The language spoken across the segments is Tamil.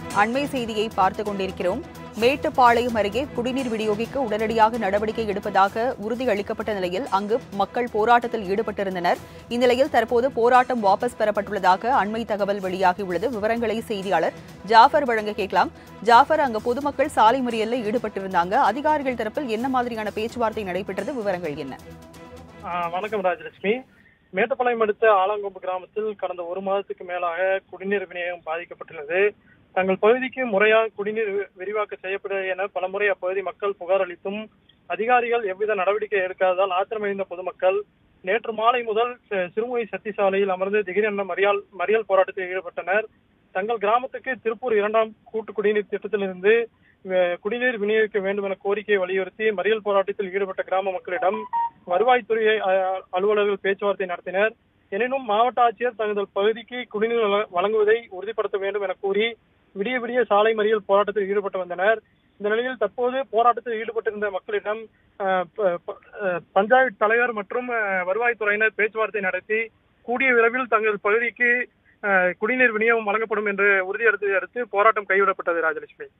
அண்மை செய்தியை பார்த்துக் கொண்டிருக்கிறோம் மேட்டுப்பாளையம் அருகே குடிநீர் விநியோகிக்க உடனடியாக நடவடிக்கை எடுப்பதாக உறுதி அளிக்கப்பட்ட நிலையில் அங்கு மக்கள் போராட்டத்தில் ஈடுபட்டிருந்தனர் இந்நிலையில் தற்போது போராட்டம் வாபஸ் பெறப்பட்டுள்ளதாக அண்மை தகவல் வெளியாகியுள்ளது விவரங்களை செய்தியாளர் ஜாஃபர் வழங்க கேட்கலாம் ஜாஃபர் அங்கு பொதுமக்கள் சாலை மறியலில் ஈடுபட்டிருந்தாங்க அதிகாரிகள் தரப்பில் என்ன மாதிரியான பேச்சுவார்த்தை நடைபெற்றது விவரங்கள் என்ன ஆ, வணக்கம் ராஜலட்சுமி மேட்டுப்பாளையம் அடுத்த ஆலங்கொம்பு கிராமத்தில் கடந்த ஒரு மாதத்துக்கு மேலாக குடிநீர் விநியோகம் பாதிக்கப்பட்டுள்ளது தங்கள் பகுதிக்கு முறையாக குடிநீர் வி- விரிவாக்கம் செய்யப்படும் என பலமுறை அப்பகுதி மக்கள் புகார் அளித்தும் அதிகாரிகள் எவ்வித நடவடிக்கை எடுக்காததால் ஆத்திரமடைந்த பொதுமக்கள் நேற்று மாலை முதல் சி- சிறுமுகை சத்தி சாலையில் அமர்ந்து திடீரென மறியல் மறியல் போராட்டத்தில் ஈடுபட்டனர் தங்கள் கிராமத்துக்கு திருப்பூர் இரண்டாம் கூட்டு குடிநீர் திட்டத்திலிருந்து அஹ், குடிநீர் விநியோகிக்க வேண்டும் என கோரிக்கையை வலியுறுத்தி மறியல் போராட்டத்தில் ஈடுபட்ட கிராம மக்களிடம் வருவாய்த்துறை அஹ், அலுவலர்கள் பேச்சுவார்த்தை நடத்தினர் எனினும் மாவட்ட ஆட்சியர் தங்கள் பகுதிக்கு குடிநீர் வழ- வழங்குவதை உறுதிப்படுத்த வேண்டும் என கூறி விடிய விடிய சாலை மறியல் போராட்டத்தில் ஈடுபட்டு வந்தனர் இந்த நிலையில் தற்போது போராட்டத்தில் ஈடுபட்டிருந்த மக்களிடம் அஹ், ப- ப- அஹ், பஞ்சாயத்து தலைவர் மற்றும் அஹ், வருவாய்த்துறையினர் பேச்சுவார்த்தை நடத்தி கூடிய விரைவில் தங்கள் பகுதிக்கு அஹ், குடிநீர் விநியோகம் வழங்கப்படும் என்று உறுதியளித்ததை அடுத்து போராட்டம் கைவிடப்பட்டது ராஜலட்சுமி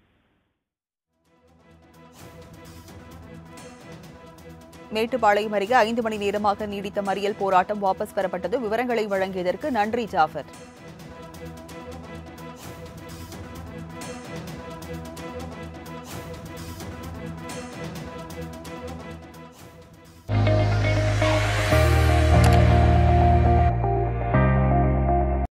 மேட்டுப்பாளையம் அருகே ஐந்து மணி நேரமாக நீடித்த மறியல் போராட்டம் வாபஸ் பெறப்பட்டது விவரங்களை வழங்கியதற்கு நன்றி ஜாஃபர்